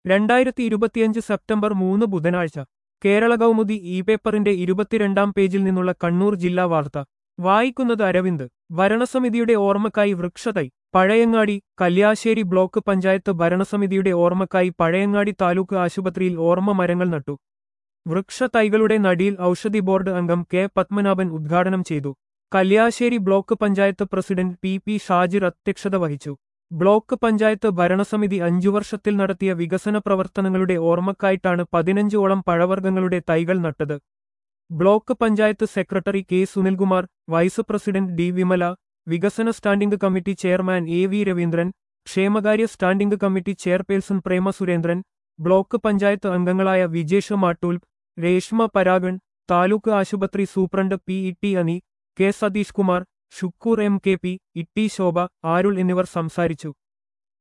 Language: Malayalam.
രണ്ടായിരത്തി ഇരുപത്തിയഞ്ച് സെപ്റ്റംബർ മൂന്ന് ബുധനാഴ്ച കേരള കൗമുദി ഇ പേപ്പറിന്റെ ഇരുപത്തിരണ്ടാം പേജിൽ നിന്നുള്ള കണ്ണൂർ ജില്ലാ വാർത്ത വായിക്കുന്നത് അരവിന്ദ് ഭരണസമിതിയുടെ ഓർമ്മക്കായി വൃക്ഷതൈ പഴയങ്ങാടി കല്യാശ്ശേരി ബ്ലോക്ക് പഞ്ചായത്ത് ഭരണസമിതിയുടെ ഓർമ്മക്കായി പഴയങ്ങാടി താലൂക്ക് ആശുപത്രിയിൽ ഓർമ്മ മരങ്ങൾ നട്ടു വൃക്ഷത്തൈകളുടെ നടിയിൽ ഔഷധി ബോർഡ് അംഗം കെ പത്മനാഭൻ ഉദ്ഘാടനം ചെയ്തു Kalliasseri block panchayat president P P Shajir അധ്യക്ഷത വഹിച്ചു ബ്ലോക്ക് പഞ്ചായത്ത് ഭരണസമിതി അഞ്ചു വർഷത്തിൽ നടത്തിയ വികസന പ്രവർത്തനങ്ങളുടെ ഓർമ്മക്കായിട്ടാണ് പതിനഞ്ചോളം പഴവർഗ്ഗങ്ങളുടെ തൈകൾ നട്ടത് block panchayat secretary K Sunilkumar vice president D Vimala വികസന standing committee chairman A V Raveendran ക്ഷേമകാര്യ standing committee chairperson Prema Surendran block panchayat അംഗങ്ങളായ വിജേഷ് മാട്ടൂൽ രേഷ്മ പരാഗൺ താലൂക്ക് ആശുപത്രി superintendent P E T Ani K Satheesh Kumar Shukoor M K P Itty Shobha Arul എന്നിവർ സംസാരിച്ചു